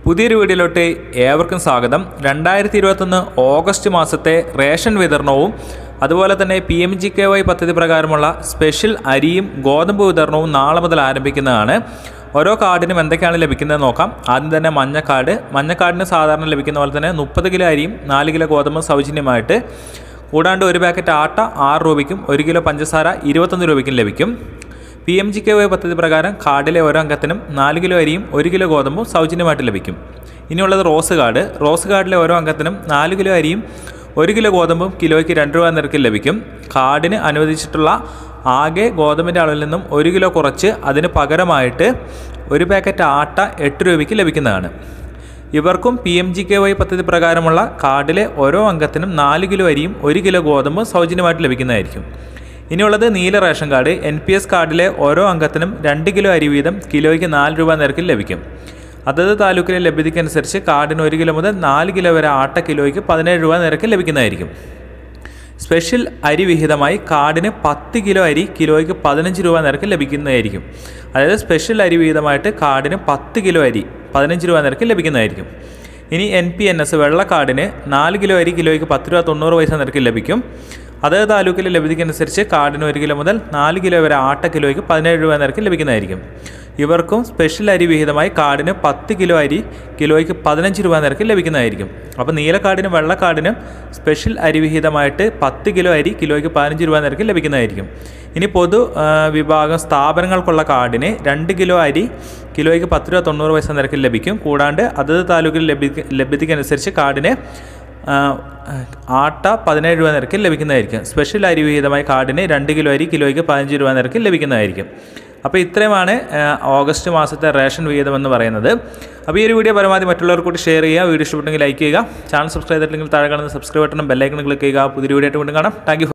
പുതിയൊരു വീഡിയോയിലോട്ട് ഏവർക്കും സ്വാഗതം രണ്ടായിരത്തി ഇരുപത്തൊന്ന് ഓഗസ്റ്റ് മാസത്തെ റേഷൻ വിതരണവും അതുപോലെ തന്നെ P M G K Y പദ്ധതി പ്രകാരമുള്ള സ്പെഷ്യൽ അരിയും ഗോതമ്പ് വിതരണവും നാളെ മുതൽ ആരംഭിക്കുന്നതാണ് ഓരോ കാർഡിനും എന്തൊക്കെയാണ് ലഭിക്കുന്നത് നോക്കാം ആദ്യം തന്നെ മഞ്ഞക്കാർഡ് മഞ്ഞക്കാർഡിന് സാധാരണ ലഭിക്കുന്ന പോലെ തന്നെ മുപ്പത് കിലോ അരിയും നാല് കിലോ ഗോതമ്പും സൗജന്യമായിട്ട് കൂടാണ്ട് ഒരു പാക്കറ്റ് ആട്ട ആറ് രൂപയ്ക്കും ഒരു കിലോ പഞ്ചസാര ഇരുപത്തൊന്ന് രൂപയ്ക്കും ലഭിക്കും P M G K Y പദ്ധതി പ്രകാരം കാർഡിലെ ഓരോ അംഗത്തിനും നാല് കിലോ അരിയും ഒരു കിലോ ഗോതമ്പും സൗജന്യമായിട്ട് ലഭിക്കും ഇനിയുള്ളത് റോസ് കാർഡ് റോസ് കാർഡിലെ ഓരോ അംഗത്തിനും നാല് കിലോ അരിയും ഒരു കിലോ ഗോതമ്പും കിലോയ്ക്ക് രണ്ട് രൂപ നിരക്കിൽ ലഭിക്കും കാർഡിന് അനുവദിച്ചിട്ടുള്ള ആകെ ഗോതമ്പിൻ്റെ അളവിൽ നിന്നും ഒരു കിലോ കുറച്ച് അതിന് പകരമായിട്ട് ഒരു പാക്കറ്റ് ആട്ട എട്ട് രൂപയ്ക്ക് ലഭിക്കുന്നതാണ് ഇവർക്കും P M G K Y പദ്ധതി പ്രകാരമുള്ള കാർഡിലെ ഓരോ അംഗത്തിനും നാല് കിലോ അരിയും ഒരു കിലോ ഗോതമ്പും സൗജന്യമായിട്ട് ലഭിക്കുന്നതായിരിക്കും ഇനിയുള്ളത് നീല ration card N P S കാർഡിലെ ഓരോ അംഗത്തിനും രണ്ട് കിലോ അരി വീതം കിലോയ്ക്ക് നാല് രൂപ നിരക്കിൽ ലഭിക്കും അതത് താലൂക്കിലെ ലഭ്യതയ്ക്കനുസരിച്ച് കാർഡിന് ഒരു കിലോ മുതൽ നാല് കിലോ വരെ ആട്ട കിലോയ്ക്ക് പതിനേഴ് രൂപ നിരക്കിൽ ലഭിക്കുന്നതായിരിക്കും സ്പെഷ്യൽ അരി വിഹിതമായി കാർഡിന് പത്ത് കിലോ അരി കിലോയ്ക്ക് പതിനഞ്ച് രൂപ നിരക്കിൽ ലഭിക്കുന്നതായിരിക്കും അതായത് സ്പെഷ്യൽ അരി വിഹിതമായിട്ട് കാർഡിന് പത്ത് കിലോ അരി പതിനഞ്ച് രൂപ നിരക്കിൽ ലഭിക്കുന്നതായിരിക്കും ഇനി എൻ പി എൻ എസ് വെള്ള കാർഡിന് നാല് കിലോ അരി കിലോയ്ക്ക് പത്ത് രൂപ തൊണ്ണൂറ് പൈസ നിരക്കിൽ ലഭിക്കും അതേ താലൂക്കിലെ ലഭ്യതയ്ക്കനുസരിച്ച് കാർഡിന് ഒരു കിലോ മുതൽ നാല് കിലോ വരെ ആട്ട കിലോയ്ക്ക് പതിനേഴ് രൂപ നിരക്കിൽ ലഭിക്കുന്നതായിരിക്കും ഇവർക്കും സ്പെഷ്യൽ അരി വിഹിതമായി കാർഡിന് പത്ത് കിലോ അരി കിലോയ്ക്ക് പതിനഞ്ച് രൂപ നിരക്കിൽ ലഭിക്കുന്നതായിരിക്കും അപ്പോൾ നീല കാർഡിനും വെള്ള കാർഡിനും സ്പെഷ്യൽ അരി വിഹിതമായിട്ട് പത്ത് കിലോ അരി കിലോയ്ക്ക് പതിനഞ്ച് രൂപ നിരക്കിൽ ലഭിക്കുന്നതായിരിക്കും ഇനി പൊതു ആ, വിഭാഗം സ്ഥാപനങ്ങൾക്കുള്ള കാർഡിന് രണ്ട് കിലോ അരി കിലോയ്ക്ക് പത്ത് രൂപ തൊണ്ണൂറ് പൈസ നിരക്കിൽ ലഭിക്കും കൂടാണ്ട് അതത് താലൂക്കിൽ ലഭ്യ ലഭ്യതയ്ക്കനുസരിച്ച് കാർഡിന് ആ, ആട്ട പതിനേഴ് രൂപ നിരക്കിൽ ലഭിക്കുന്നതായിരിക്കും സ്പെഷ്യൽ അരി വിഹിതമായി കാർഡിന് രണ്ട് കിലോ അരി കിലോയ്ക്ക് പതിനഞ്ച് രൂപ നിരക്കിൽ ലഭിക്കുന്നതായിരിക്കും അപ്പോൾ ഇത്രയുമാണ് ആ, ഓഗസ്റ്റ് മാസത്തെ റേഷൻ വിഹിതം എന്ന് പറയുന്നത് അപ്പോൾ ഈ ഒരു വീഡിയോ പരമാവധി മറ്റുള്ളവർക്ക് കൂടി ഷെയർ ചെയ്യുക വീഡിയോ ഇഷ്ടപ്പെട്ടെങ്കിൽ ലൈക്ക് ചെയ്യുക ചാനൽ സബ്സ്ക്രൈബ് ചെയ്തിട്ടില്ലെങ്കിൽ താഴെ കാണുന്ന സബ്സ്ക്രൈബ് ബട്ടണും ബെല്ലൈക്കൺ ക്ലിക്ക് ചെയ്യുക പുതിയ വീഡിയോ ആയിട്ട് വീണ്ടും കാണാം താങ്ക്